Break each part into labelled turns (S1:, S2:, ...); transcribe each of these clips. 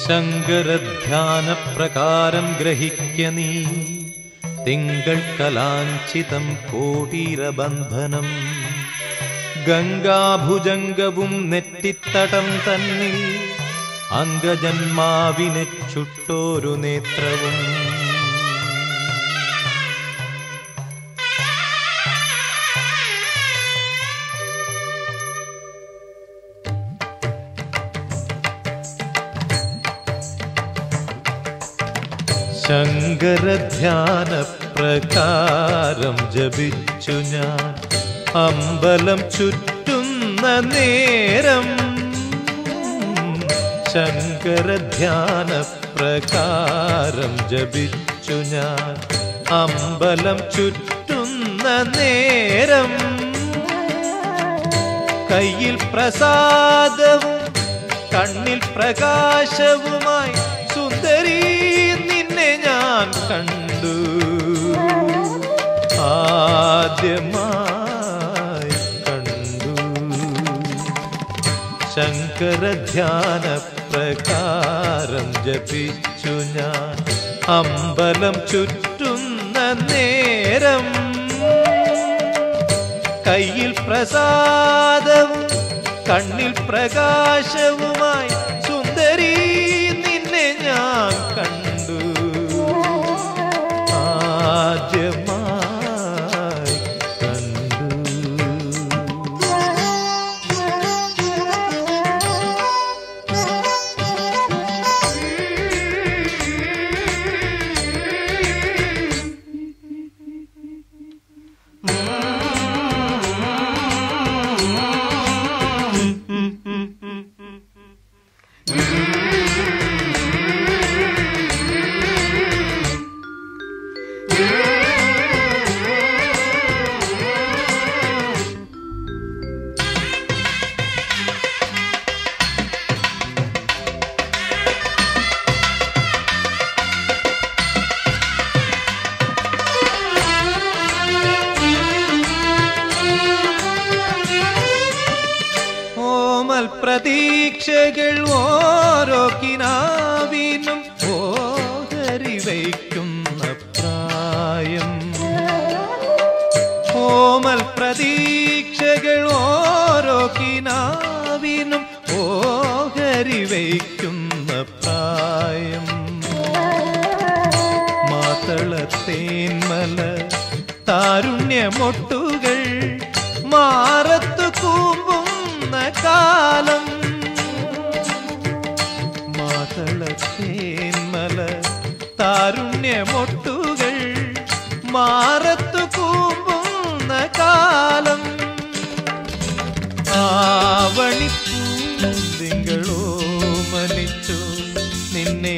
S1: ശങ്കരധ്യാനപ്രകാരം ഗ്രഹിക്ക നീ തിങ്കൾ കലാഞ്ചിതം കോടീരബന്ധനം ഗംഗാഭുജംഗവും നെറ്റിത്തടം തന്നിൽ അംഗജന്മാവിനെ ചുട്ടോരു നേത്രവും ശങ്കരധ്യാന പ്രകാരം ജപിച്ചു ഞാൻ അമ്പലം ചുറ്റുന്ന നേരം ശങ്കരധ്യാന പ്രകാരം ജപിച്ചു ഞാൻ അമ്പലം ചുറ്റുന്ന നേരം കയ്യിൽ പ്രസാദവും കണ്ണിൽ പ്രകാശവുമായി സുന്ദരി നിന്നെ ഞാൻ കണ്ടു ആദ്യമായി കണ്ടു ശങ്കരധ്യാന പ്രകാരം ജപിച്ചു ഞാൻ അമ്പലം ചുറ്റുന്ന നേരം കയ്യിൽ പ്രസാദവും കണ്ണിൽ പ്രകാശവുമായി സുന്ദരി നിന്നെ ഞാൻ കണ്ടു ആദ്യമായി കണ്ടു ഓമൽ പ്രതീക്ഷകൾ ഓരോ കിനാവിനും ഓഹരി വയ്ക്കുന്ന പ്രായം ഓമൽ പ്രതീക്ഷകൾ ഓരോ കിനാവിനും ഓഹരി വയ്ക്കുന്ന പ്രായം മാതളത്തേന്മല താരുണ്യമൊട്ടുകൾ മാറത്തു കൂമ്പുന്ന കാലം മാതളത്തേന്മല താരുണ്യമൊട്ടുകൾ മാറത്തു കൂമ്പുന്ന കാലം ആവണിപ്പൂന്തിങ്കളോ മനിച്ചു നിന്നെ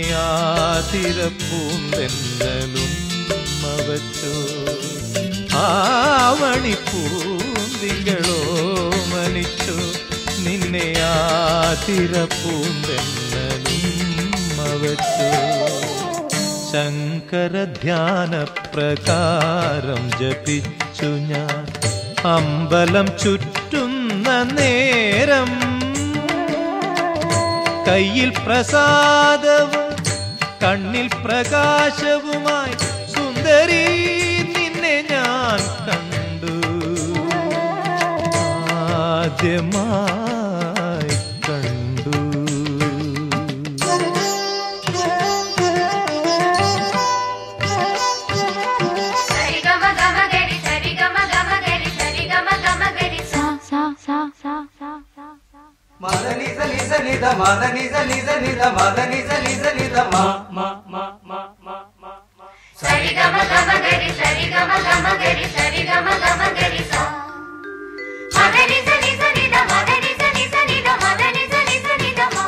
S1: ആതിരപ്പൂന്തെന്നലും വച്ചു ആവണിപ്പൂന്തിങ്കളോ മനിച്ചു നിന്നെ ആതിരപ്പൂന്തെന്നലും വച്ചു ശങ്കരധ്യാന പ്രകാരം ജപിച്ചു ഞാൻ അമ്പലം ചുറ്റുന്ന നേരം കയ്യിൽ പ്രസാദവും കണ്ണിൽ പ്രകാശവുമായി സുന്ദരി നിന്നെ ഞാൻ കണ്ടു ആദ്യമായി കണ്ടു
S2: సరి గమ గమ గరి సరి గమ గమ గరి సరి గమ గమ గరి సా సా సా సా సా సా సా
S3: మద నిజ నిజ నిద మద నిజ నిజ నిద మద నిజ నిజ నిద మా మా మా మా మా మా మా
S2: సరి గమ గమ గరి సరి గమ గమ గరి సరి గమ గమ గరి సా మద నిజ నిజ నిద మద నిజ నిజ నిద మద నిజ నిజ నిద మా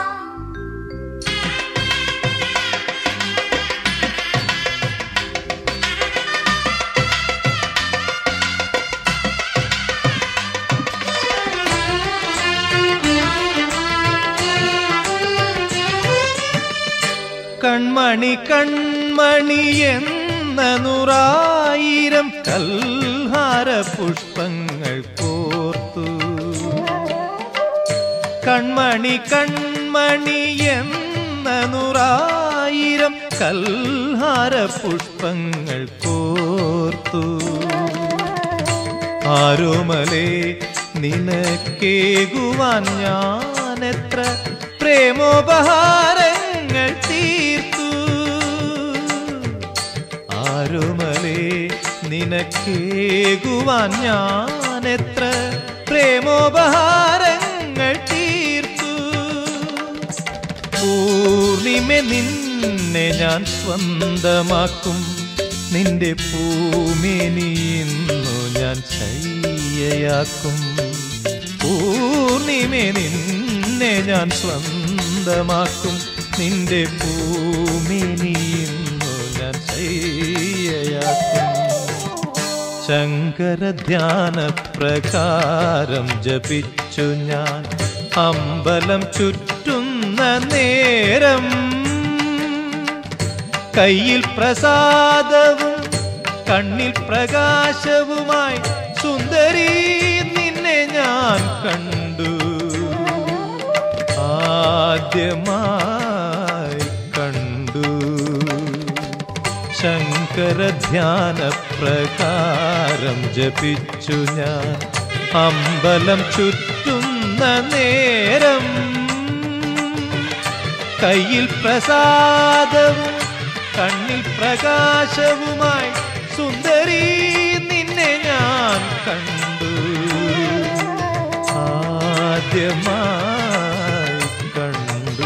S1: കൺമണി കൺമണി എന്ന നൂറായിരം കൽഹാര പുഷ്പങ്ങൾ കോർത്തു കൺമണി കൺമണി എന്ന നൂറായിരം കൽഹാര പുഷ്പങ്ങൾ കോർത്തു ആരോമലേ നിനക്കേകുവാൻ ഞാൻ എത്ര പ്രേമോപഹാരങ്ങൾ തീർത്തു ആരോമലേ നിനക്കേകുവാൻ ഞാൻ എത്ര പ്രേമോപഹാരങ്ങൾ തീർത്തു പൂർണിമ നിന്നെ ഞാൻ സ്വന്തമാക്കും നിന്റെ പൂമേനി ഇന്നു ഞാൻ ശയ്യയാക്കും പൂർണിമ നിന്നെ ഞാൻ സ്വന്തമാക്കും നിന്റെ പൂമേനി ഇന്നു ഞാൻ ശയ്യയാക്കും ശങ്കരധ്യാന പ്രകാരം ജപിച്ചു ഞാൻ അമ്പലം ചുറ്റുന്ന നേരം കയ്യിൽ പ്രസാദവും കണ്ണിൽ പ്രകാശവുമായി സുന്ദരി നിന്നെ ഞാൻ കണ്ടു ആദ്യമായി കണ്ടു ശങ്കരധ്യാന പ്രകാരം ജപിച്ചു ഞാൻ അമ്പലം ചുറ്റുന്ന നേരം കയ്യിൽ പ്രസാദവും കണ്ണിൽ പ്രകാശവുമായി സുന്ദരി നിന്നെ ഞാൻ കണ്ടു ആദ്യമായി കണ്ടു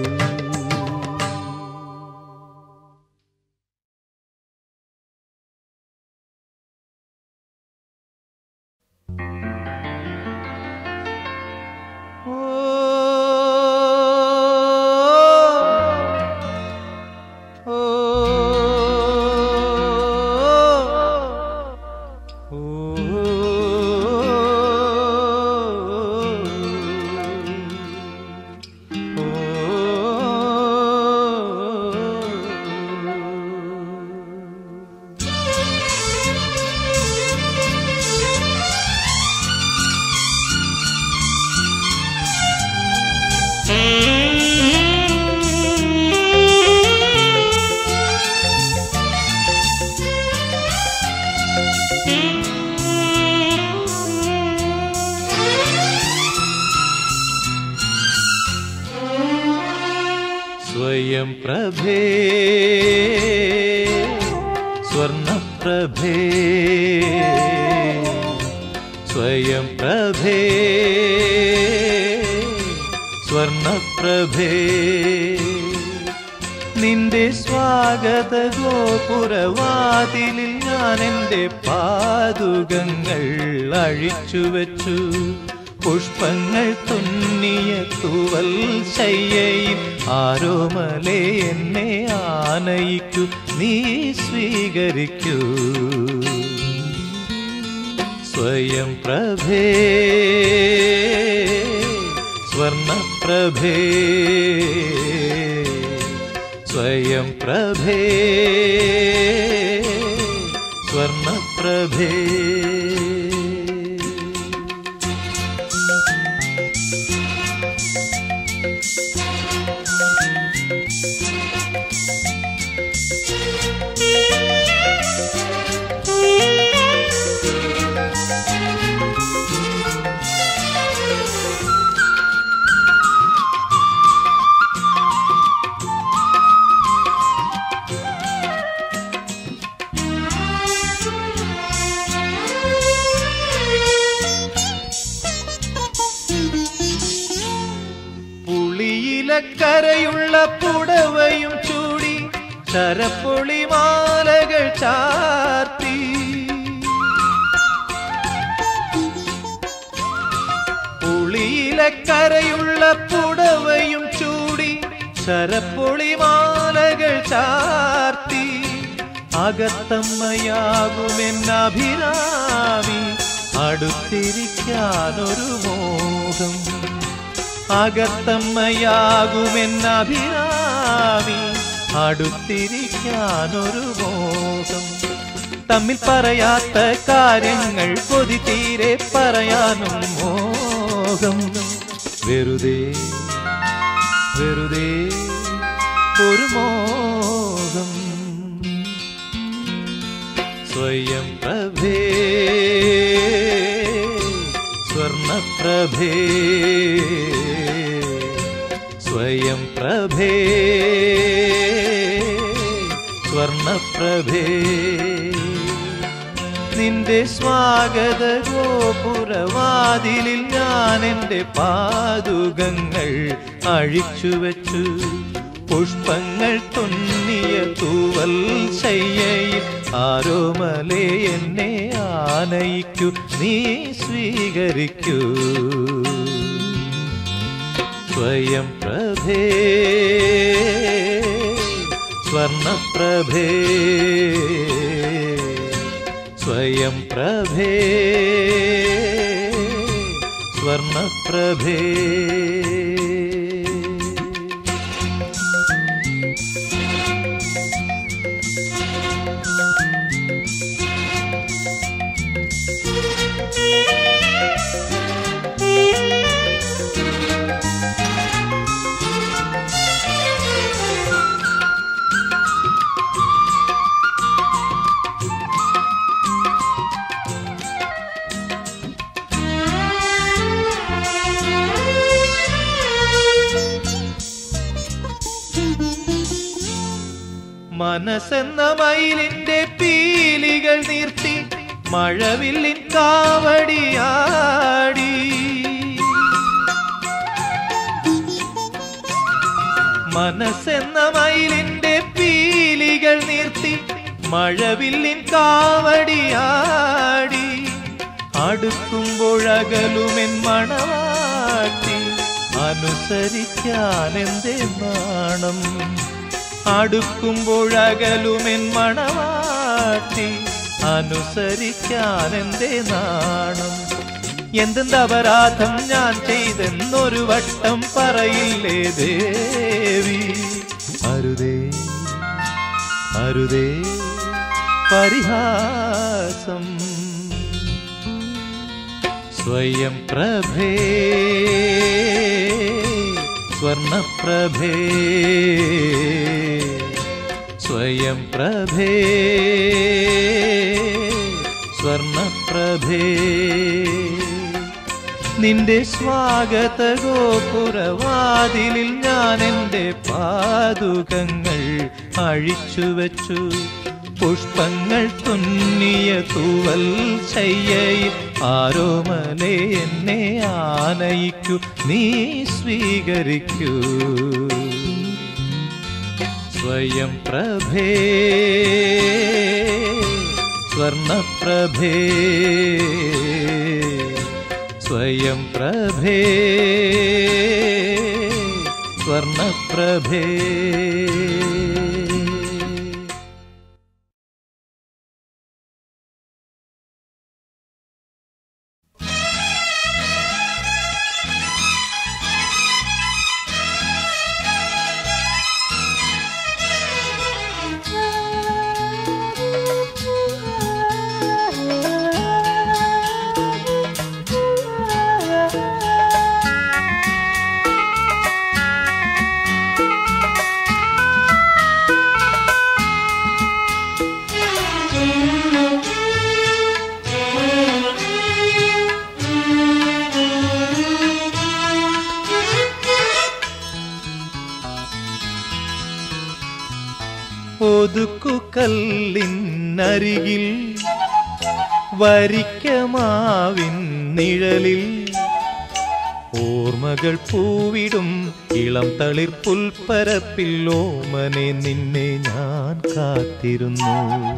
S1: സ്വയം പ്രഭേ സ്വർണപ്രഭേ സ്വയം പ്രഭേ സ്വർണപ്രഭേ നിന്റെ സ്വാഗത ഗോപുരവാതിലിൽ ഞാൻ എൻ്റെ പാതുകങ്ങൾ അഴിച്ചു വെച്ചു പുഷ്പങ്ങൾ തുന്നിയ തൂവൽ ശയ്യയിൽ ആരോമലേ എന്നെ ആനയിക്കൂ നീ സ്വീകരിക്കൂ സ്വയം പ്രഭേ സ്വർണപ്രഭേ സ്വയം പ്രഭേ സ്വർണപ്രഭേ പുളിയിലക്കരയുള്ള പുടവയും ചൂടി ശരപ്പൊളി മാലകൾ ചാർത്തി പുളിയിലക്കരയുള്ള പുടവയും ചൂടി ശരപ്പൊളി മാലകൾ ചാർത്തി അകത്തമ്മയാകുമെന്നഭിരാമി അടുത്തിരിക്കാനൊരു മോഹം അകത്തമ്മയാകുമെന്നഭിരാമി അടുത്തിരിക്കാനൊരു മോഹം തമ്മിൽ പറയാത്ത കാര്യങ്ങൾ കൊതി തീരെ പറയാനും മോഹം വെറുതെ വെറുതെ ഒരു മോഹം സ്വയം പ്രഭേ സ്വർണപ്രഭേ സ്വയം പ്രഭേ സ്വർണപ്രഭേ നിന്റെ സ്വാഗത ഗോപുരവാതിലിൽ ഞാൻ എൻ്റെ പാതുകങ്ങൾ അഴിച്ചു വെച്ചു പുഷ്പങ്ങൾ തുന്നിയ തൂവൽ ശയ്യയിൽ ആരോമലേ എന്നെ ആനയിക്കൂ നീ സ്വീകരിക്കൂ സ്വയം പ്രഭേ സ്വർണപ്രഭേ സ്വയം പ്രഭേ സ്വർണപ്രഭേ മനസ്സെന്ന മയിലിന്റെ പീലികൾ നീർത്തി മഴവില്ലിൻ കാവടിയാടി മനസ്സെന്ന മയിലിന്റെ പീലികൾ നീർത്തി മഴവില്ലിൻ കാവടിയാടി അടുക്കുമ്പോഴകലുമെൻ മണവാട്ടി അനുസരിക്കാൻ എന്തേ നാണം അടുക്കുമ്പോഴകലുമെൻ മണവാട്ടി അനുസരിക്കാൻ എന്തേ നാണം എന്തെന്ത് അപരാധം ഞാൻ ചെയ്തെന്നൊരു വട്ടം പറയില്ലേ ദേവി അരുതേ അരുതേ പരിഹാസം സ്വയം പ്രഭേ സ്വർണപ്രഭേ സ്വയം പ്രഭേ സ്വർണപ്രഭേ നിന്റെ സ്വാഗത ഗോപുരവാതിലിൽ ഞാൻ എൻ്റെ പാതുകങ്ങൾ അഴിച്ചു വെച്ചു പുഷ്പങ്ങൾ തുന്നിയ തൂവൽ ശയ്യയിൽ ആരോമലേ എന്നെ ആനയിക്കൂ നീ സ്വീകരിക്കൂ സ്വയം പ്രഭേ സ്വർണപ്രഭേ സ്വയം പ്രഭേ സ്വർണപ്രഭേ ഒതുക്കുകല്ലിനരികിൽ വരിക്കമാവിൻ നിഴലിൽ ഓർമ്മകൾ പൂവിടും ഇളം തളിർ പുൽപ്പരപ്പിൽ ഓമനെ നിന്നെ ഞാൻ കാത്തിരുന്നു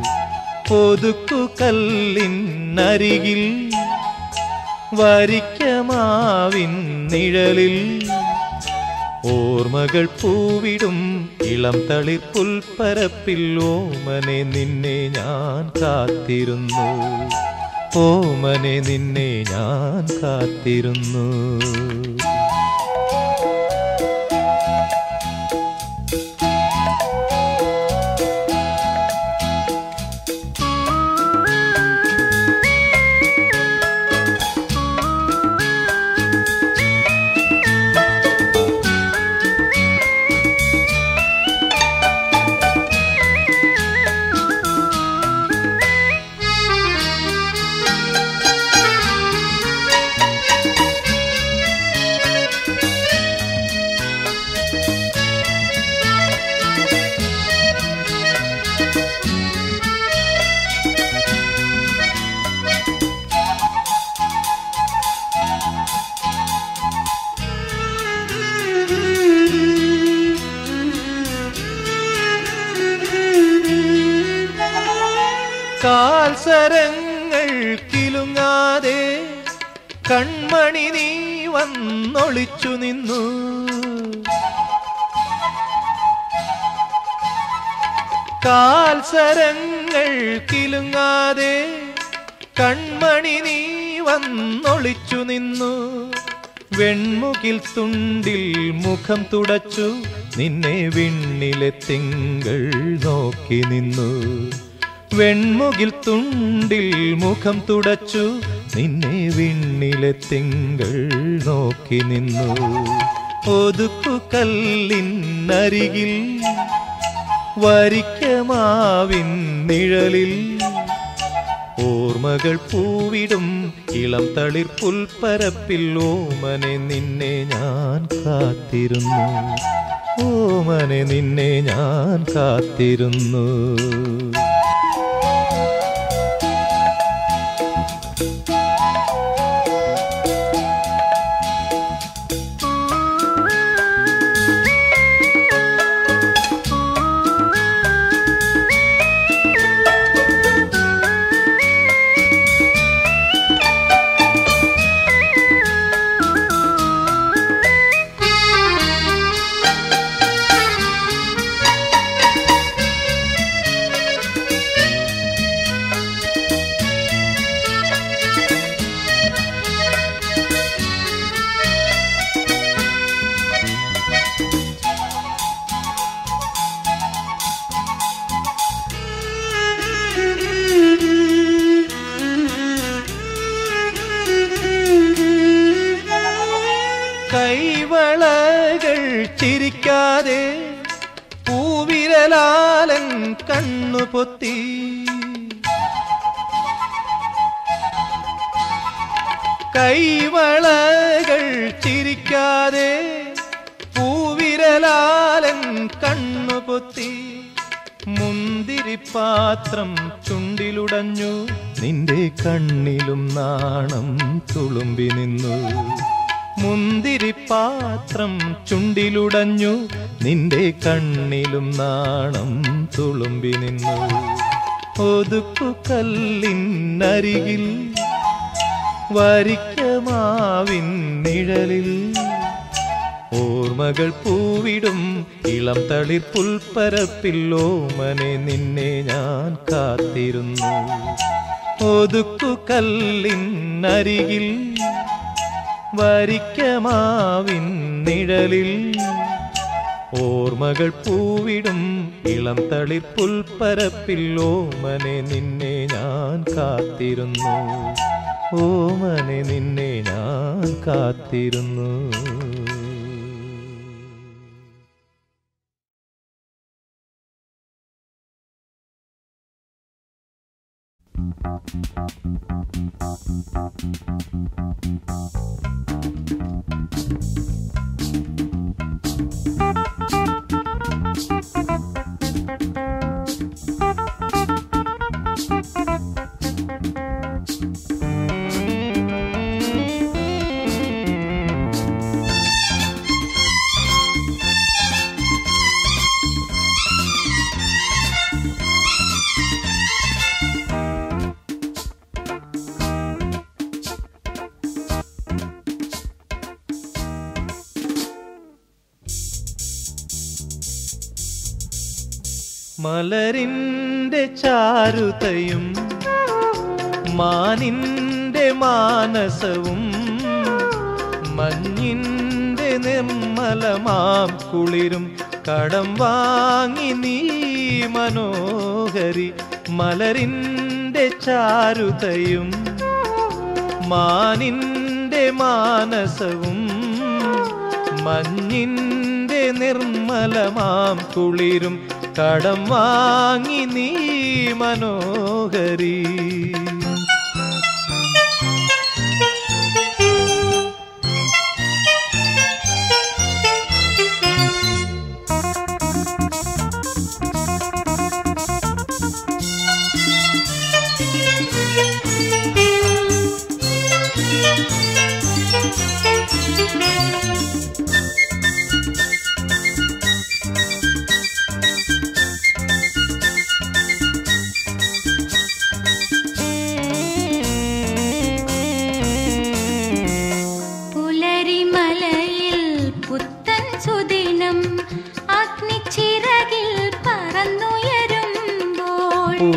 S1: ഒതുക്കുകല്ലിനരികിൽ വരിക്കമാവിൻ നിഴലിൽ ഓർമ്മകൾ പൂവിടും ഇളം തളിർ പുൽപ്പരപ്പിൽ ഓമനെ നിന്നെ ഞാൻ കാത്തിരുന്നു ഓമനെ നിന്നെ ഞാൻ കാത്തിരുന്നു കാൽസരങ്ങൾ കിലുങ്ങാതെ കൺമണി നീ വന്നൊളിച്ചു നിന്നു കാൽസരങ്ങൾ കിലുങ്ങാതെ കൺമണി നീ വന്നൊളിച്ചു നിന്നു വെൺമുകിൽ തുണ്ടിൽ മുഖം തുടച്ചു നിന്നെ വിണ്ണിലെ തിങ്കൾ നോക്കി നിന്നു വെൺമുകിൽ തുണ്ടിൽ മുഖം തുടച്ചു നിന്നെ വിണ്ണിലെ തിങ്കൾ നോക്കി നിന്നു ഒതുക്കു കല്ലിനരികിൽ വരിക്കമാവിൻ നിഴലിൽ ഓർമ്മകൾ പൂവിടും ഇളം തളിർ പുൽപ്പരപ്പിൽ ഓമനെ നിന്നെ ഞാൻ കാത്തിരുന്നു ഓമനെ നിന്നെ ഞാൻ കാത്തിരുന്നു കൈവളകൾ ചിരിക്കാതെ പൂവിരലാലൻ കണ്ണു പൊത്തി കൈവളകൾ ചിരിക്കാതെ പൂവിരലാലൻ കണ്ണു പൊത്തി മുന്തിരിപ്പാത്രം ചുണ്ടിലുടഞ്ഞു നിന്റെ കണ്ണിലും നാണം തുളുമ്പി നിന്നു മുന്തിരിപ്പാത്രം ചുണ്ടിലുടഞ്ഞു നിന്റെ കണ്ണിലും നാണം തുളുമ്പി നിന്നു ഒതുക്കു കല്ലിനരികിൽ വരിക്കമാവിൻ നിഴലിൽ ഓർമ്മകൾ പൂവിടും ഇളം തളിർ പുൽപ്പരപ്പിൽ ഓമനെ നിന്നെ ഞാൻ കാത്തിരുന്നു ഒതുക്കു കല്ലിനരികിൽ വരിക്കമാവിൻ നിഴലിൽ ഓർമ്മകൾ പൂവിടും ഇളം തളിർ പുൽപ്പരപ്പിൽ ഓമനെ നിന്നെ ഞാൻ കാത്തിരുന്നു ഓമനെ നിന്നെ ഞാൻ കാത്തിരുന്നു മലരിന്റെ ചാരുതയും മാനിന്റെ മാനസവും മഞ്ഞിന്റെ നിർമ്മലമാം കുളിരും കടം വാങ്ങി നീ മനോഹരി മലരിന്റെ ചാരുതയും മാനിന്റെ മാനസവും മഞ്ഞിന്റെ നിർമ്മലമാം കുളിരും കടം വാങ്ങി നീ മനോഹരി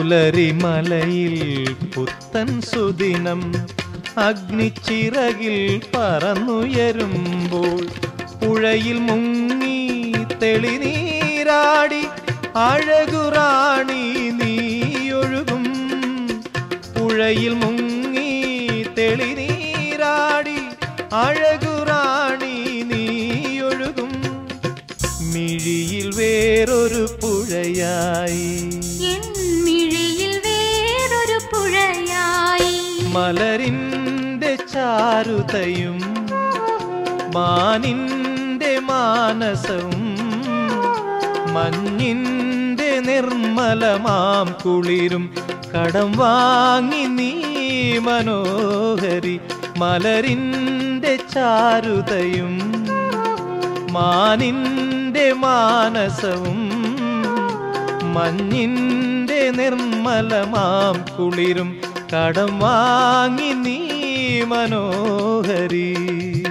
S1: പുലരിമലയിൽ പുത്തൻ സുദിനം അഗ്നിച്ചിറകിൽ പറന്നുയരുമ്പോൾ പുഴയിൽ മുങ്ങി തെളിനീരാടി അഴകുറാണി നീയൊഴുകും പുഴയിൽ മുങ്ങി തെളിനീരാടി അഴകുറാണി നീയൊഴുകും മിഴിയിൽ വേറൊരു പുഴയായി
S2: എൻ മിഴിയിൽ വേറൊരു പുഴയായി
S1: മലരിന്റെ ചാരുതയും മാനിന്റെ മാനസവും മഞ്ഞിന്റെ നിർമ്മലമാം കുളിരും കടം വാങ്ങി നീ മനോഹരി മലരിന്റെ ചാരുതയും മാനിന്റെ മാനസവും മഞ്ഞിന്റെ നിർമ്മലമാം കുളിരും കടം വാങ്ങി നീ മനോഹരി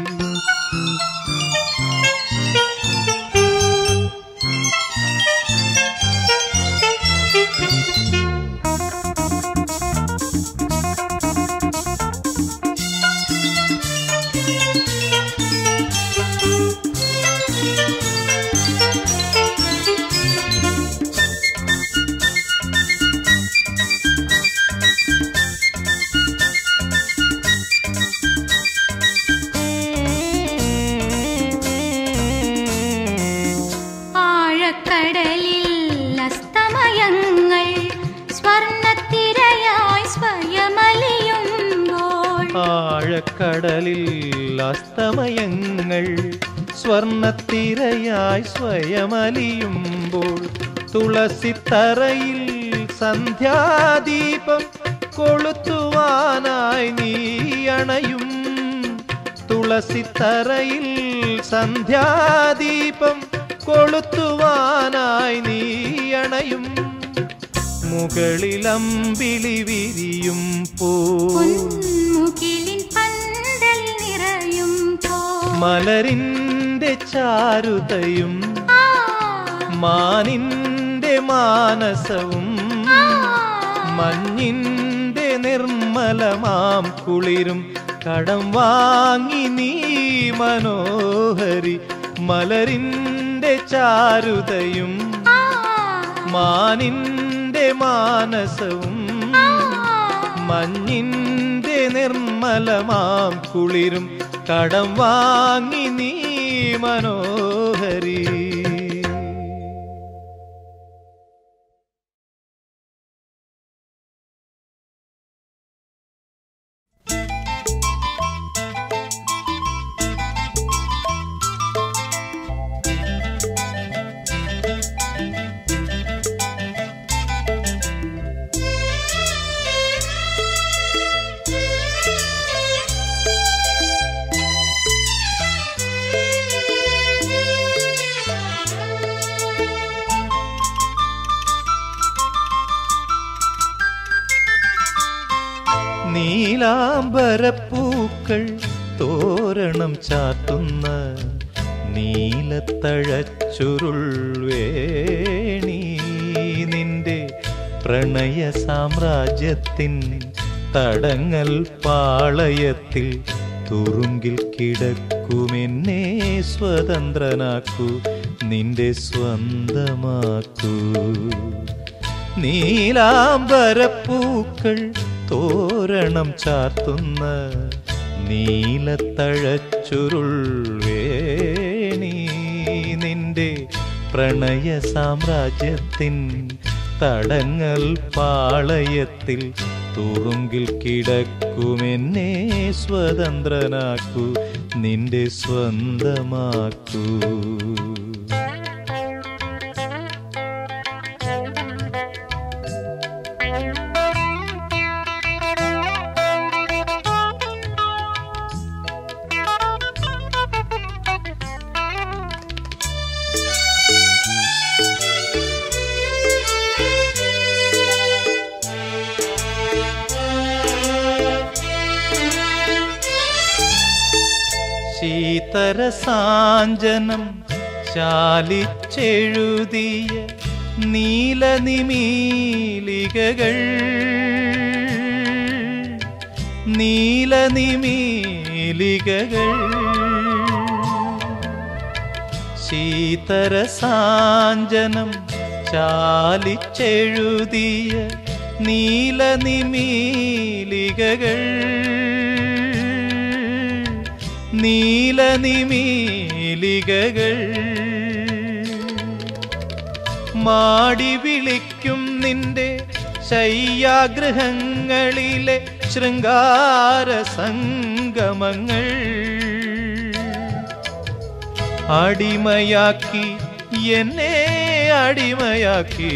S2: ആഴക്കടലിൽ അസ്തമയങ്ങൾ സ്വർണത്തിരയായി സ്വയമലിയുമ്പോൾ
S1: ആഴക്കടലിൽ അസ്തമയങ്ങൾ സ്വർണത്തിരയായി സ്വയമലിയുമ്പോൾ തുളസിത്തറയിൽ സന്ധ്യാദീപം കൊളുത്തുവാനായി നീ അണയും തുളസിത്തറയിൽ സന്ധ്യാദീപം കൊളുത്തുവാനായി നീ അണയും മുകളിലമ്പിളി വിരിയും പോ
S2: പൊന്മുകിലിൻ പന്തൽ നിറയും പോ
S1: മലരിന്റെ ചാരുതയും
S2: ആ,
S1: മാനിന്റെ മാനസവും
S2: ആ,
S1: മഞ്ഞിന്റെ നിർമ്മലമാം കുളിരും കടം വാങ്ങി നീ മനോഹരി മലരിന്റെ ചാരുതയും
S2: ആ,
S1: മാനിന്റെ മാനസവും
S2: ആ.
S1: മഞ്ഞിന്റെ നിർമ്മലമാം കുളിരും കടം വാങ്ങി നീ മനോഹരി നീലാംബരപ്പൂക്കൾ തോരണം ചാത്തുന്ന നീലത്തഴച്ചുരുൾ വേണി നിന്റെ പ്രണയ സാമ്രാജ്യത്തിൻ തടങ്ങൽ പാളയത്തിൽ തുറുങ്കിൽ കിടക്കുമെന്നെ സ്വതന്ത്രനാക്കൂ നിന്റെ സ്വന്തമാക്കൂ നീലാംബരപ്പൂക്കൾ തോരണം ചാർത്തുന്ന നീലത്തഴച്ചുരുൾ വേണി നിന്റെ പ്രണയ സാമ്രാജ്യത്തിൻ തടങ്ങൽ പാളയത്തിൽ തുറുങ്കിൽ കിടക്കുമെന്നെ സ്വതന്ത്രനാക്കൂ നിന്റെ സ്വന്തമാക്കൂ ശീതരസാഞ്ജനം ചാലിച്ചെഴുതിയ നീലനിമീലികകൾ നീലനിമീലികകൾ ശീതരസാഞ്ജനം ചാലിച്ചെഴുതിയ നീലനിമീലികകൾ നീലനിമീലികകൾ മാടി വിളിക്കും നിന്റെ ശയ്യാഗ്രഹങ്ങളിലെ ശൃംഗാര സംഗമങ്ങൾ അടിമയാക്കി എന്നെ അടിമയാക്കി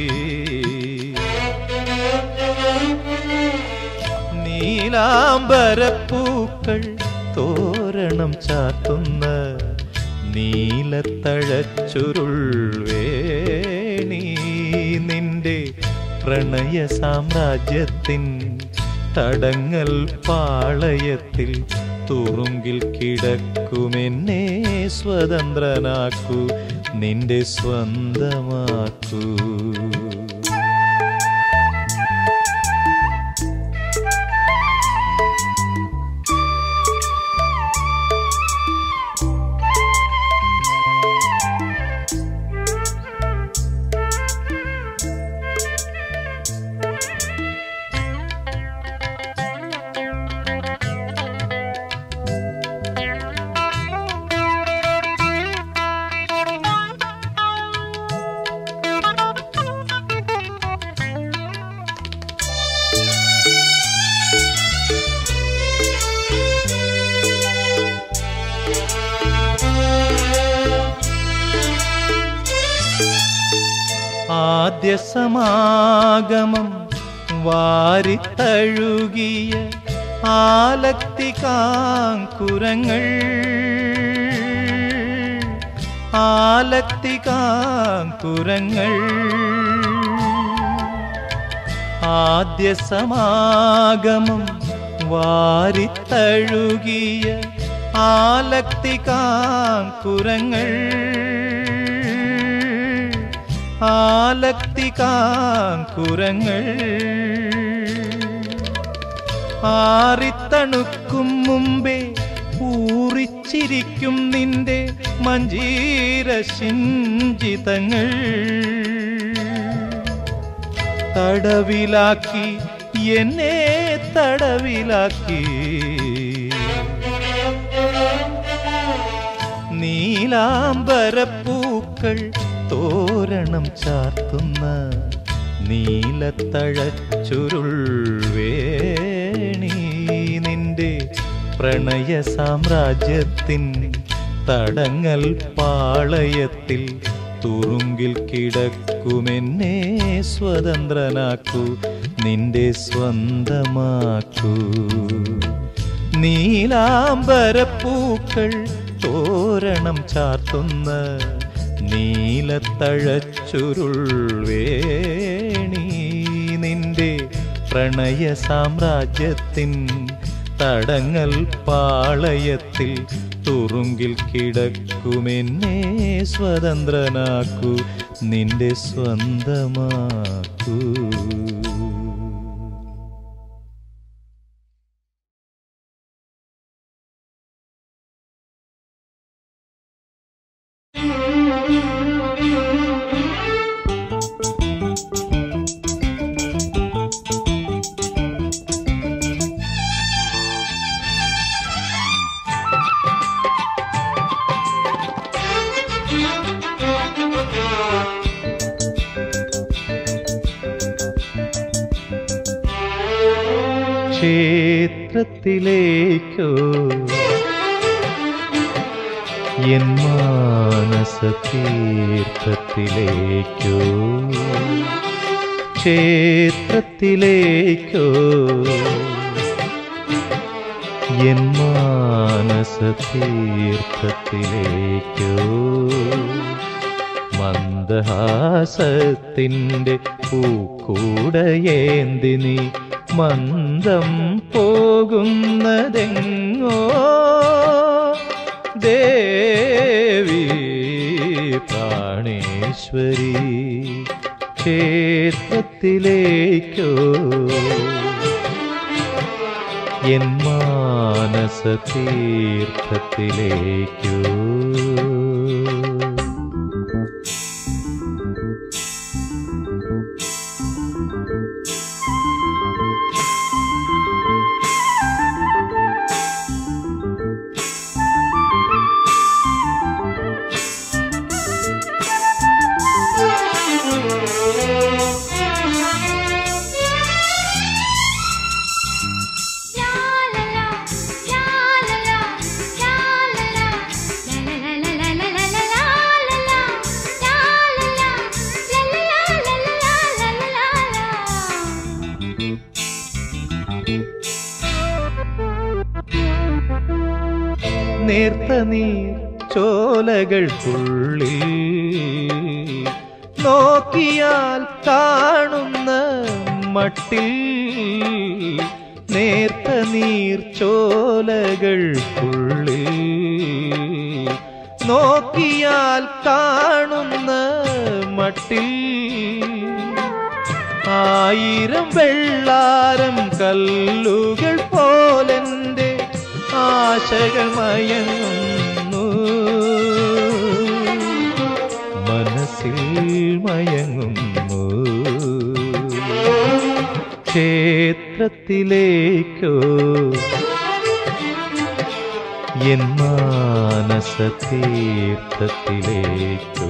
S1: നീലാംബരപ്പൂക്കൾ തോരണം ചാത്തുന്ന നീലത്തഴച്ചുരുൾ വേണി നിന്റെ പ്രണയ സാമ്രാജ്യത്തിൻ തടങ്ങൽ പാളയത്തിൽ തുറുങ്കിൽ കിടക്കുമെന്നെ സ്വതന്ത്രനാക്കൂ നിന്റെ സ്വന്തമാക്കൂ ആദ്യ സമാഗമം വാരിത്തഴുകിയ ആലക്തികാങ്കുരങ്ങൾ ആലക്തികാങ്കുരങ്ങൾ ആദ്യ സമാഗമം വാരിത്തഴുകിയ ആലക്തികാങ്കുരങ്ങൾ ആലക്തികാങ്കുരങ്ങൾ ആറിത്തണുക്കും മുമ്പേ ഊറിച്ചിരിക്കും നിന്റെ മഞ്ജീര ശിഞ്ചിതങ്ങൾ തടവിലാക്കി എന്നെ തടവിലാക്കി നീലാംബരപ്പൂക്കൾ തോരണം ചാർത്തുന്ന നീലത്തഴച്ചുരുൾ വേണി നിന്റെ പ്രണയ സാമ്രാജ്യത്തിൻ തടങ്ങൽ പാളയത്തിൽ തുറുങ്കിൽ കിടക്കുമെന്നെ സ്വതന്ത്രനാക്കൂ നിന്റെ സ്വന്തമാക്കൂ നീലാംബരപ്പൂക്കൾ തോരണം ചാർത്തുന്ന നീലത്തഴച്ചുരുൾ വേണി നിന്റെ പ്രണയ സാമ്രാജ്യത്തിൻ തടങ്ങൽ പാളയത്തിൽ തുറുങ്കിൽ കിടക്കുമെന്നെ സ്വതന്ത്രനാക്കൂ നിന്റെ സ്വന്തമാക്കൂ ക്ഷേത്രത്തിലേക്കോ എൻ മാനസ തീർത്ഥത്തിലേക്കോ ക്ഷേത്രത്തിലേക്കോ എൻ മാനസ തീർത്ഥത്തിലേക്കോ മന്ദഹാസത്തിൻ്റെ പൂക്കൂടയേന്തി നീ മന്ദം പോകുന്നതെങ്ങോ ദേവി പ്രാണേശ്വരി ക്ഷേത്രത്തിലേക്കോ എൻ മാനസ തീർത്ഥത്തിലേക്കോ നേർത്ത നീർ ചോലകൾക്കുള്ളിൽ നോക്കിയാൽ കാണുന്ന മട്ടിൽ നേർത്ത നീർ ചോലകൾക്കുള്ളിൽ നോക്കിയാൽ കാണുന്ന മട്ടിൽ ആയിരം വെള്ളാരം കല്ലുകൾ പോലെന്റെ ആശകൾ മയങ്ങുന്നു മനസ്സിൽ മയങ്ങുന്നു ക്ഷേത്രത്തിലേക്കോ എൻ മാനസ തീർത്ഥത്തിലേക്കോ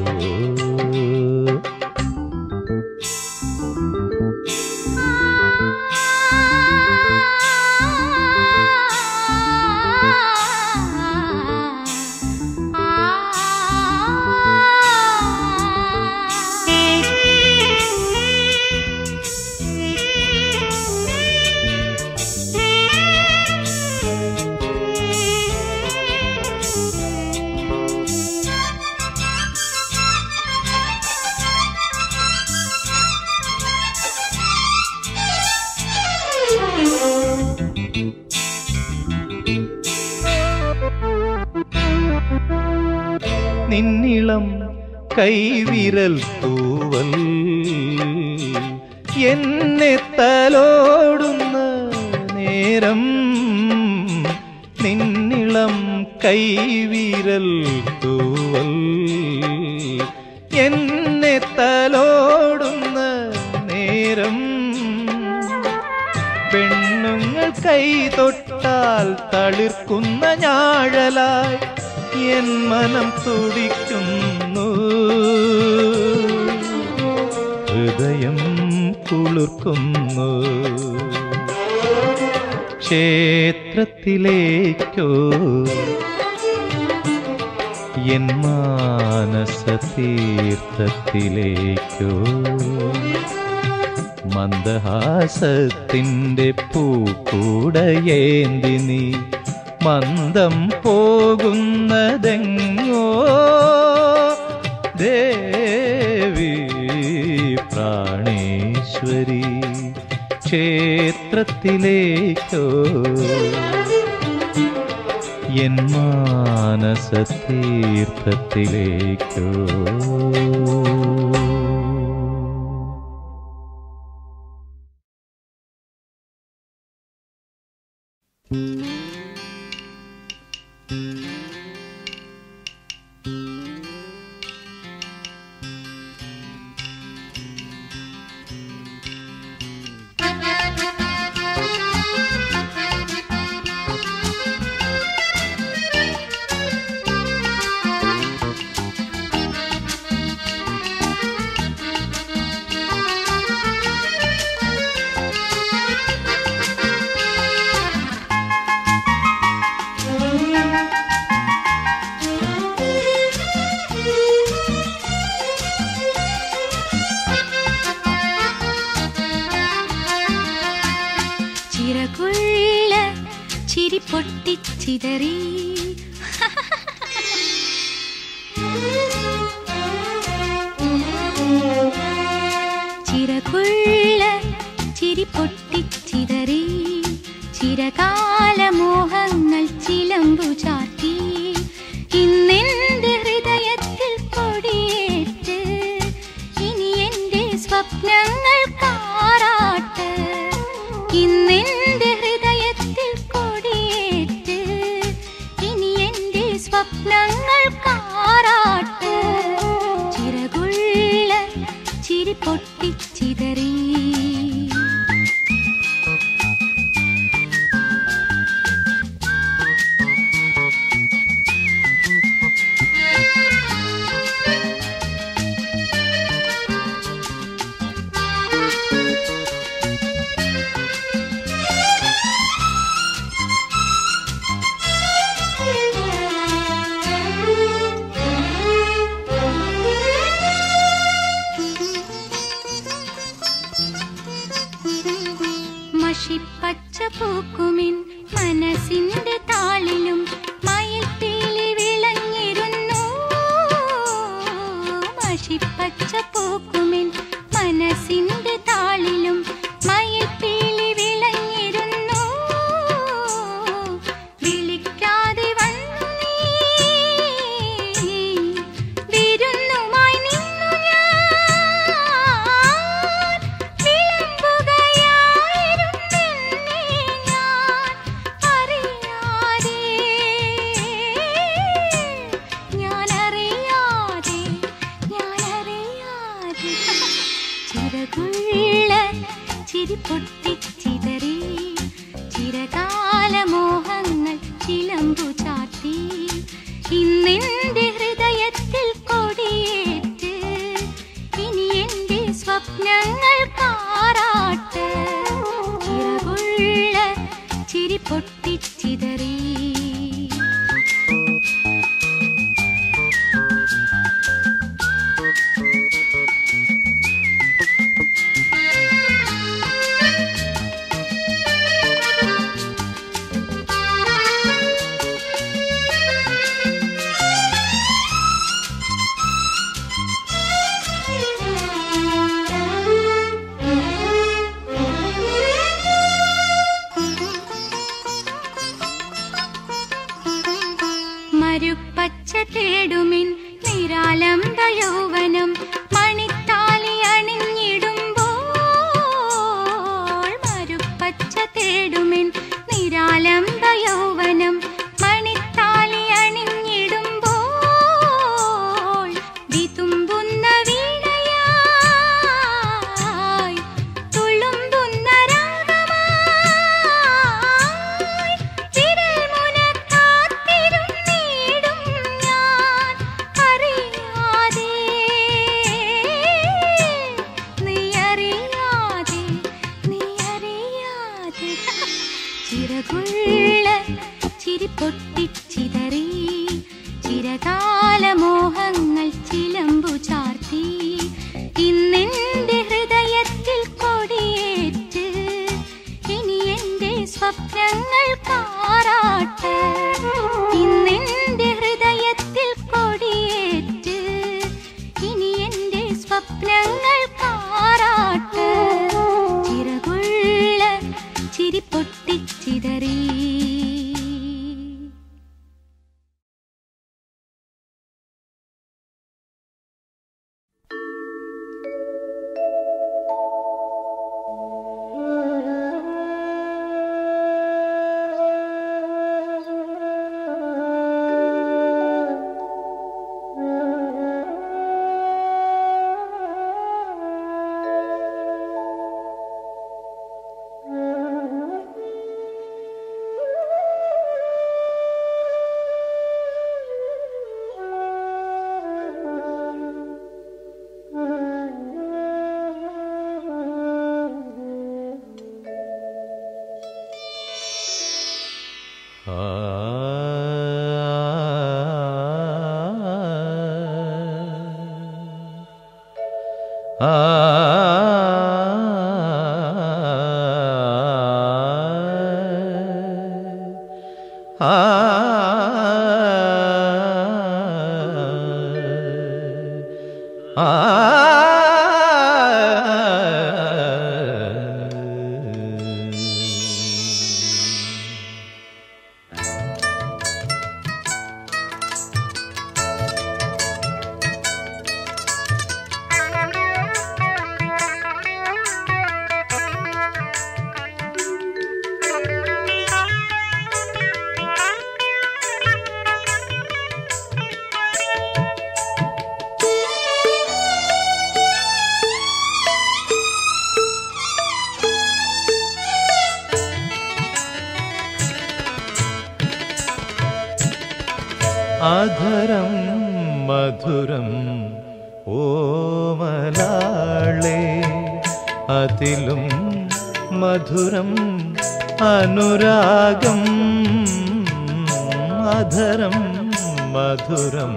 S1: നിന്നിളം കൈവിരൽ തൂവൽ എന്നെ തലോടുന്ന നേരം നിന്നിളം കൈവിരൽ തൂവൽ എന്നെ തലോടുന്ന നേരം പെണ്ണുങ്ങൾ കൈ തൊട്ടാൽ തളിർക്കുന്ന ഞാഴലായി എൻ മനം തുടിക്കുന്നു ഹൃദയം കുളിർക്കുന്നു ക്ഷേത്രത്തിലേക്കോ എൻ മാനസ തീർത്ഥത്തിലേക്കോ മന്ദഹാസത്തിൻ്റെ പൂക്കൂടയേന്തി നീ മന്ദം പോകുന്നതെങ്ങോ ദേവി പ്രാണേശ്വരി ക്ഷേത്രത്തിലേക്കോ എൻ മാനസ തീർത്ഥത്തിലേക്കോ
S4: ചിറകുള്ള ചിരി പൊട്ടിച്ചിതറി ചിറകുള്ള ചിരി പൊട്ടിച്ചിതറി ചിരകാല മോഹങ്ങൾ ചിലമ്പു ചാർത്തി ഇന്നെന്റെ ഹൃദയത്തിൽ കൊടിയേറ്റ് ഇനി എന്റെ സ്വപ്ന പൂക്കുമിൻ മനസ്സിന്റെ താളിലും മയിൽപ്പീലി വിളഞ്ഞിരുന്നു മഷിപ്പച്ച പൂക്കുമിൻ മനസ്സിന്റെ താളിലും മയിൽപ്പീലി വിളഞ്ഞിരുന്നു വിളിക്കാതെ വന്നു നീ വിരുന്നുമായി നിന്നു ഞാൻ വിളമ്പുകയായിരുന്നെന്നെ ഞാൻ അറിയാതെ ഞാനറിയാതെ ഞാനറിയാതെ ചിറകുള്ള ചിരി പൊട്ടിച്ചിതറി ചിരകാല മോഹങ്ങൾ ചിലമ്പു ചാർത്തി ഇന്നെന്റെ ഹൃദയത്തിൽ കൊടിയേറ്റ് ഇനി എന്റെ സ്വപ്നങ്ങൾ കാറാട്ട് ചിറകുള്ള ചിരി പൊട്ടിച്ചിതറി മരുപ്പച്ച തേടുമിൻ നിരാലംബ യൗവനം മണിത്താലി അണിഞ്ഞിടുമ്പോൾ മരുപ്പച്ച തേടുമിൻ നിരാലംബ യൗവനം മണിത്താലി അണിഞ്ഞിടുമ്പോൾ വിതുമ്പുന്ന വീണയായി തുളുമ്പുന്ന രാഗമായി വിരൽ മുനക്കാത്തിരുന്നിടും ഞാൻ അറിയാതെ നീ അറിയാതെ നീ അറിയാതെ ചിറകുള്ള ചിരി പൊട്ടിച്ചിതറി ചിരകാല മോഹങ്ങൾ ചിലമ്പു ചാർത്തി ഇന്നെന്റെ ഹൃദയത്തിൽ കൊടിയേറ്റ് ഇനി എന്റെ സ്വപ്നങ്ങൾ കാറാട്ട് ഇന്നെന്റെ ഹൃദയത്തിൽ കൊടിയേറ്റ് ഇനി എന്റെ സ്വപ്നങ്ങൾ കാറാട്ട് ചിറകുള്ള ചിരി പൊട്ടിച്ചിതറി
S1: അധരം മധുരം ഓമലാളെ അതിലും മധുരം അനുരാഗം അധരം മധുരം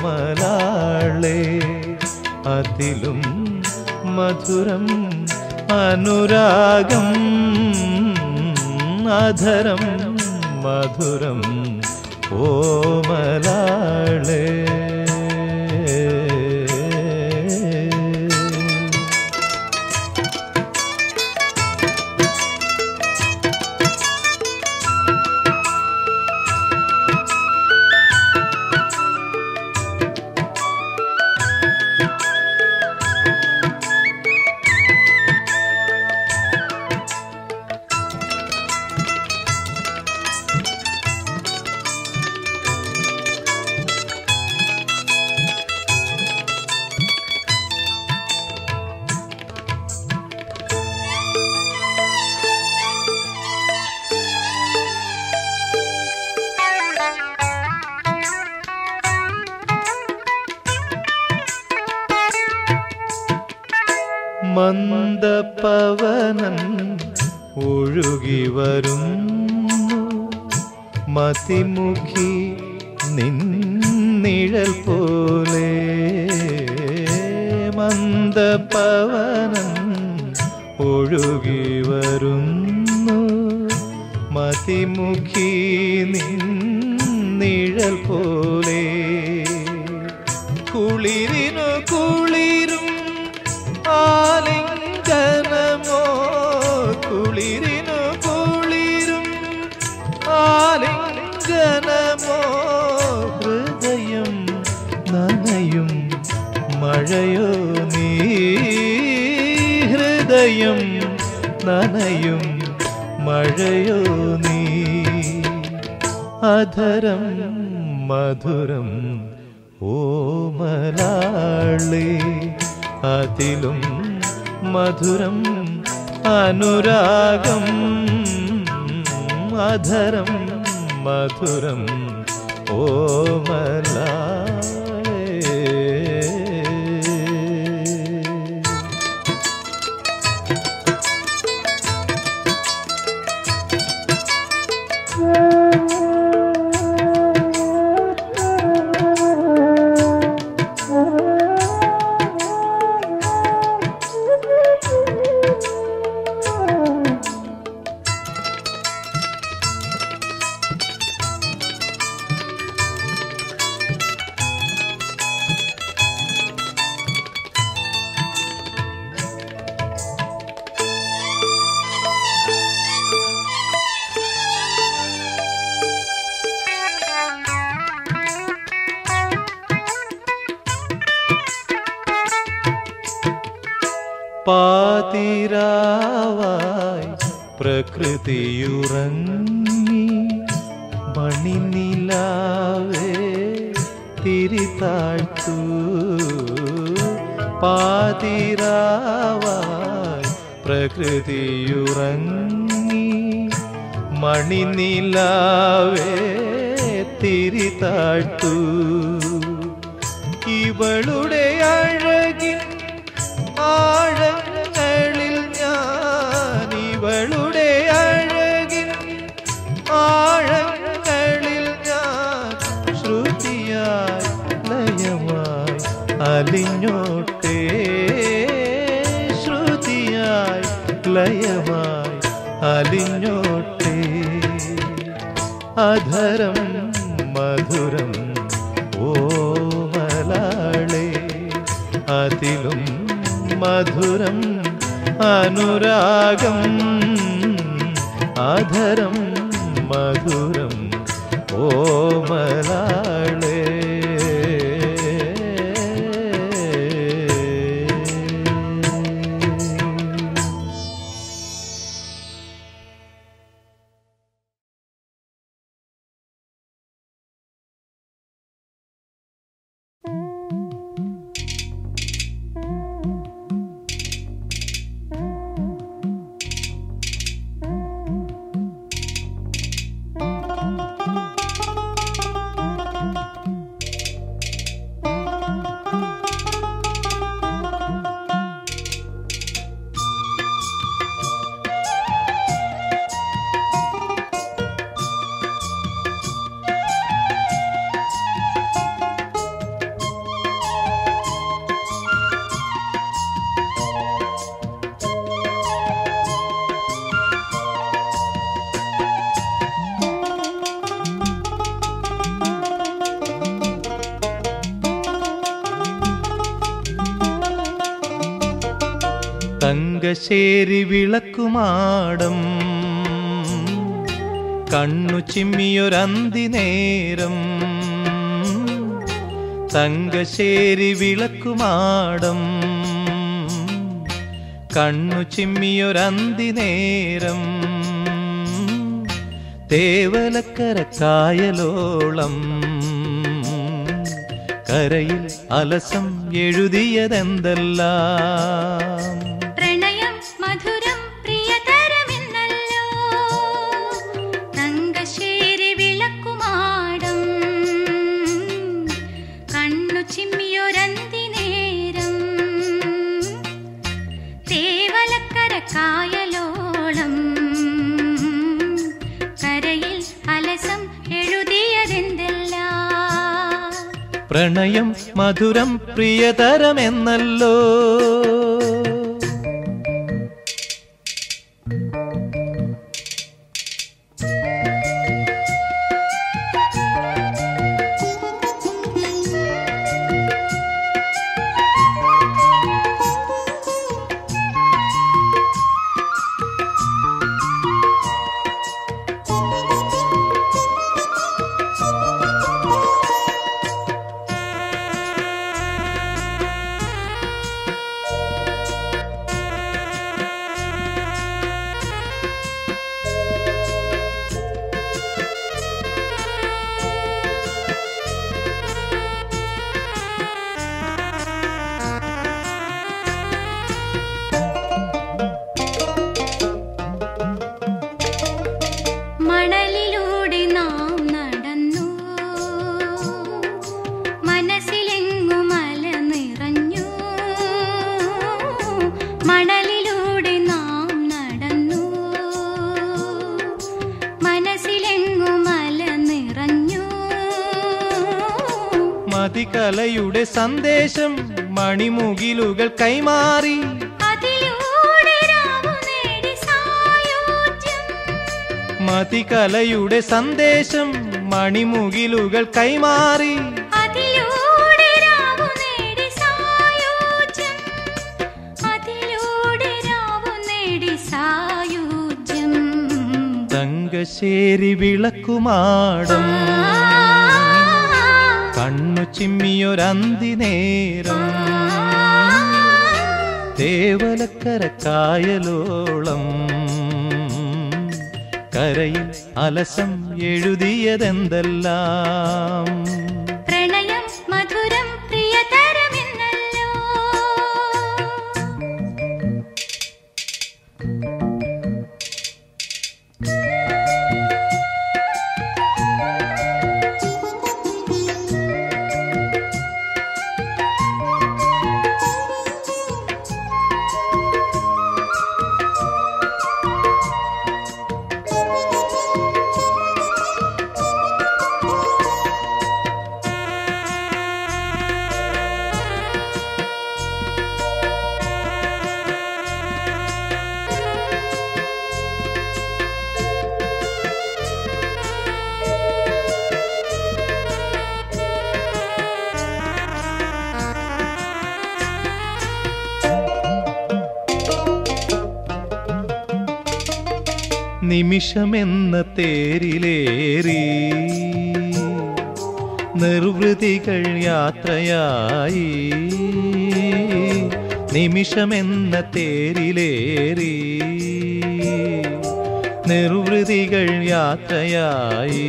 S1: ഓമലാളെ അതിലും മധുരം അനുരാഗം അധരം മധുരം ഓമലാളേ മന്ദപവനൻ ഒഴുകി വരുന്നു മതിമുഖി നിന്നിഴൽ പോലെ മന്ദപവനൻ ഒഴുകി വരുന്നു മതിമുഖി നിന്നിഴൽ പോലെ കുളിരിനു കുളിരും ആലിംഗനമോ കുളിരിനു കുളിരും ആലിംഗനമോ ഹൃദയം നനയും മഴയോ നീ ഹൃദയം നനയും മഴയോ നീ അധരം മധുരം ഓമലാളി അതിലും മധുരം അനുരാഗം അധരം മധുരം ഓമലാളേ പാതിരാവായി പ്രകൃതിയുറങ്ങി മണിനിലാവേ തിരിതാഴ്ത്തു പാതിരാവായി പ്രകൃതിയുറങ്ങി മണിനിലാവേ തിരിതാഴ്ത്തു ഇവളുടെ അഴകിൻ ആഴങ്ങളിൽ ഞാൻ ഇവളുടെ അഴകിൻ ആഴങ്ങളിൽ ഞാൻ ശ്രുതിയായി ലയമായി അലിഞ്ഞോട്ടേ ശ്രുതിയായി ലയമായി അലിഞ്ഞോട്ടേ അധരം മധുരം ഓമലാളേ അതിലും മധുരം അനുരാഗം അധരം മധുരം ഓമലാളേ തങ്കശ്ശേരി വിളക്കുമാടം കണ്ണു ചിമ്മിയൊരന്തി നേരം തങ്കശ്ശേരി വിളക്കുമാടം കണ്ണു ചിമ്മിയൊരന്തി നേരം തേവലക്കര കായലോളം കരയിൽ അലസം എഴുതിയതെന്തെല്ലാം
S4: പ്രണയം മധുരം പ്രിയതരമെന്നല്ലോ തങ്കശ്ശേരി വിളക്കുമാടം കണ്ണു ചിമ്മിയൊരന്തി നേരം തേവലക്കര കായലോളം കരയിൽ അലസം എഴുതിയതെന്തെല്ലാം
S1: പ്രണയം മധുരം പ്രിയതരമെന്നല്ലോ
S4: മണലിലൂടെ നാം നടന്നു മനസ്സിലെങ്ങു മല നിറഞ്ഞു മണലിലൂടെ നാം നടന്നു മനസ്സിലെങ്ങു മല നിറഞ്ഞു
S1: മതികലയുടെ സന്ദേശം മണിമുകിലുകൾ കൈമാറി
S4: അതിലൂടെ രാവു നേടി സായോജ്യം
S1: മതികലയുടെ സന്ദേശം മണിമുകിലുകൾ കൈമാറി
S4: അതിലൂടെ രാവു നേടി സായോജ്യം അതിലൂടെ രാവു നേടി സായോജ്യം
S1: തങ്കശ്ശേരി വിളക്കുമാടം കണ്ണു ചിമ്മിയൊരന്തി നേരം തേവലക്കര കായലോളം കരയിൽ അലസം എഴുതിയതെന്തെല്ലാം
S4: പ്രണയം മധുരം പ്രിയതരമെന്നല്ലോ
S1: നിമിഷമെന്ന തേരിലേറി നിർവൃതികൾ യാത്രയായി നിമിഷമെന്ന തേരിലേറി നിർവൃതികൾ യാത്രയായി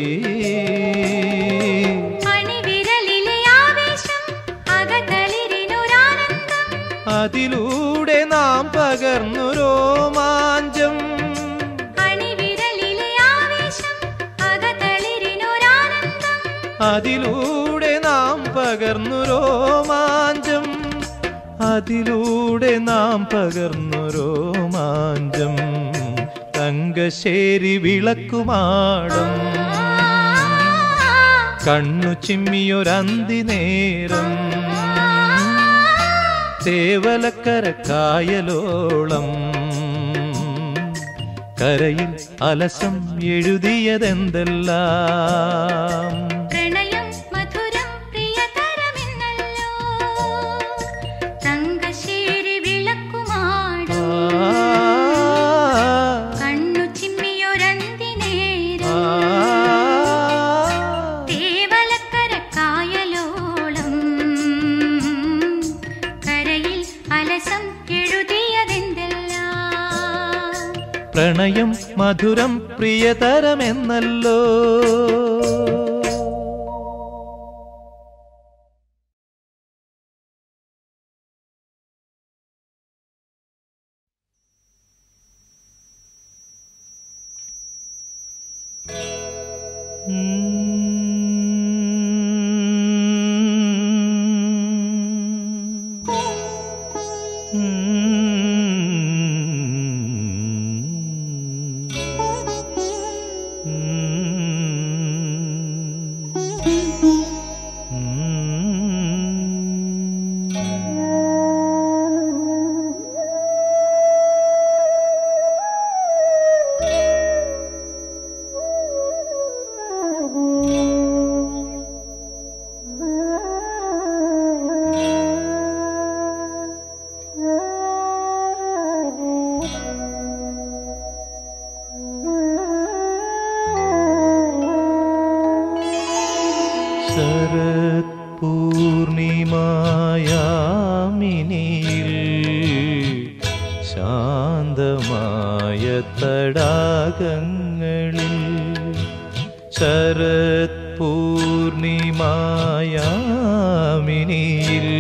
S4: അണിവിരലിലെ ആവേശം അകതളിരിനൊരാനന്ദം
S1: അതിലൂടെ നാം പകർന്നു രോമാഞ്ചം
S4: അണിവിരലിലെ ആവേശം അകതളിരിനൊരാനന്ദം
S1: അതിലൂടെ നാം പകർന്നു രോമാഞ്ചം അതിലൂടെ നാം പകർന്നു രോമാഞ്ചം തങ്കശ്ശേരി വിളക്കുമാടം കണ്ണു ചിമ്മിയൊരന്തി നേരം തേവലക്കര കായലോളം കരയിൽ അലസം എഴുതിയതെന്തെല്ലാം
S4: പ്രണയം മധുരം പ്രിയതരമെന്നല്ലോ തങ്കശ്ശേരി വിളക്കുമാടം
S1: ആ പ്രണയം മധുരം പ്രിയതരമെന്നല്ലോ ശരത് പൂർണിമായാമിനിയിൽ ശാന്തമായ തടാകങ്ങളിൽ ശരത് പൂർണിമായാമിനിയിൽ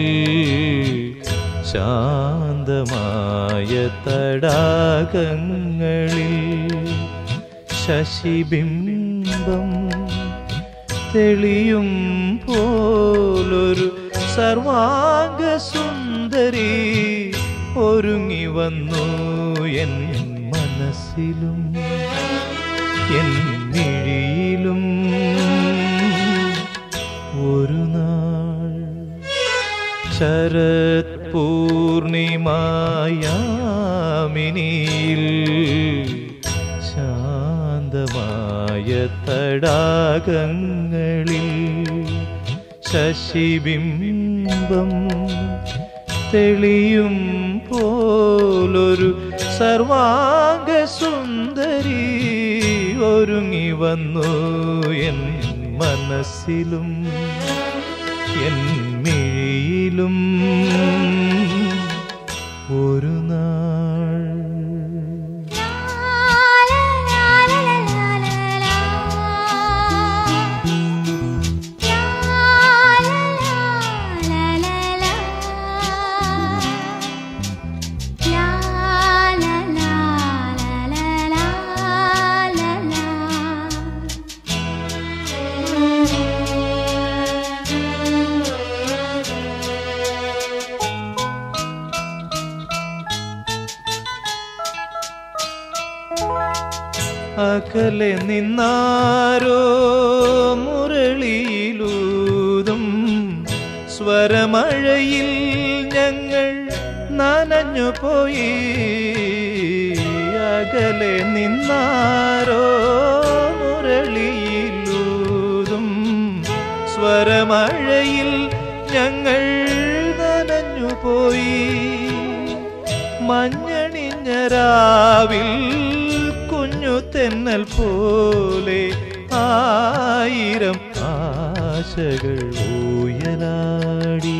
S1: ശാന്തമായ തടാകങ്ങളിൽ ശശിബിംബം തെളിയും പോലൊരു സർവാംഗ സുന്ദരി ഒരുങ്ങി വന്നു എൻ മനസ്സിലും എൻ മിഴിയിലും ഒരു നാൾ ശരത് പൂർണിമായാമിനിയിൽ ശാന്തമായ തടാകങ്ങളിൽ ശശിബിംബം തെളിയും പോലൊരു സർവാംഗ സുന്ദരി ഒരുങ്ങി വന്നു എൻ മനസ്സിലും എൻ മിഴിയിലും ഒരു നാൾ അകലെ നിന്നാരോ മുരളിയിലൂതും സ്വരമഴയിൽ ഞങ്ങൾ നനഞ്ഞു പോയി അകലെ നിന്നാരോ മുരളിയിലൂതും സ്വരമഴയിൽ ഞങ്ങൾ നനഞ്ഞു പോയി മഞ്ഞണിഞ്ഞ രാവിൽ കുഞ്ഞു തെന്നൽ പോലെ ആയിരം ആശകൾ ഊയലാടി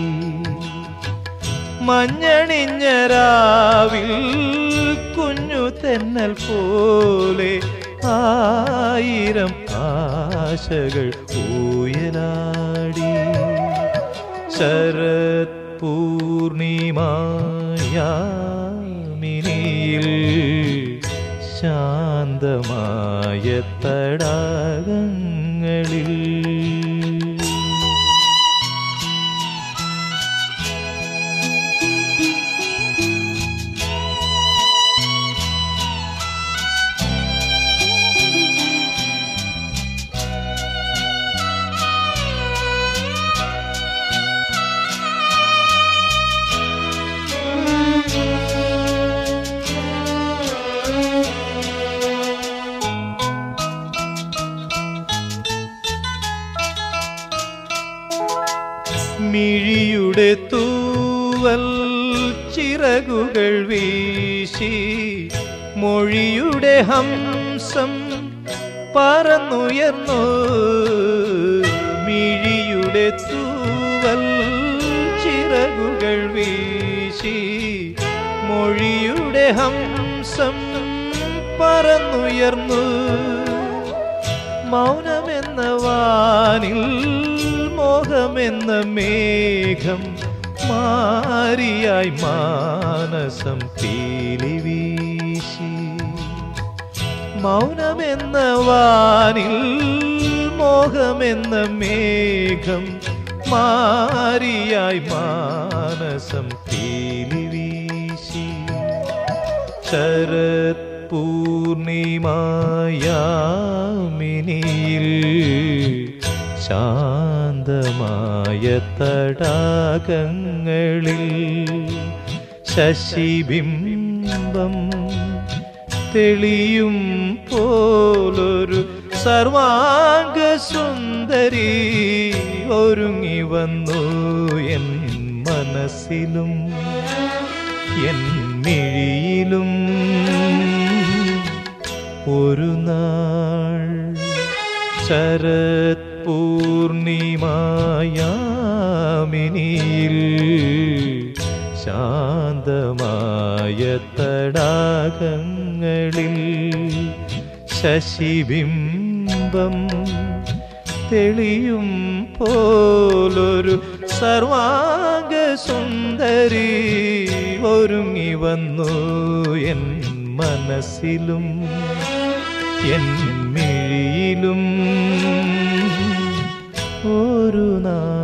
S1: മഞ്ഞണിഞ്ഞ രാവിൽ കുഞ്ഞു തെന്നൽ പോലെ ആയിരം ആശകൾ ഊയലാടി ശരത് പൂർണിമായാമിനിയിൽ ശാന്തമായ തടാകങ്ങളിൽ മിഴിയുടെ തൂവൽ ചിറകുകൾ വീശി മൊഴിയുടെ ഹംസം പറന്നുയർന്നു മിഴിയുടെ തൂവൽ ചിറകുകൾ വീശി മൊഴിയുടെ ഹംസം പറന്നുയർന്നു മൗനമെന്ന വാനിൽ മോഹമെന്ന മേഘം മാരിയായി മാനസം പീലി വീശി മൗനമെന്ന വാനിൽ മോഹമെന്ന മേഘം മാരിയായി മാനസം പീലി വീശി ശരത് പൂർണിമായാമിനിയിൽ ശാന്തമായ തടാകങ്ങളിൽ ശശിബിംബം തെളിയും പോലൊരു സർവാംഗ സുന്ദരി ഒരുങ്ങി വന്നു എൻ മനസ്സിലും എൻ മിഴിയിലും ഒരു നാൾ ശരത് പൂർണിമായാമിനിയിൽ ശാന്തമായ തടാകങ്ങളിൽ ശശിബിംബം തെളിയും പോലൊരു സർവാംഗ സുന്ദരി ഒരുങ്ങി വന്നു എൻ മനസ്സിലും എൻ മിഴിയിലും ഒരു നാൾ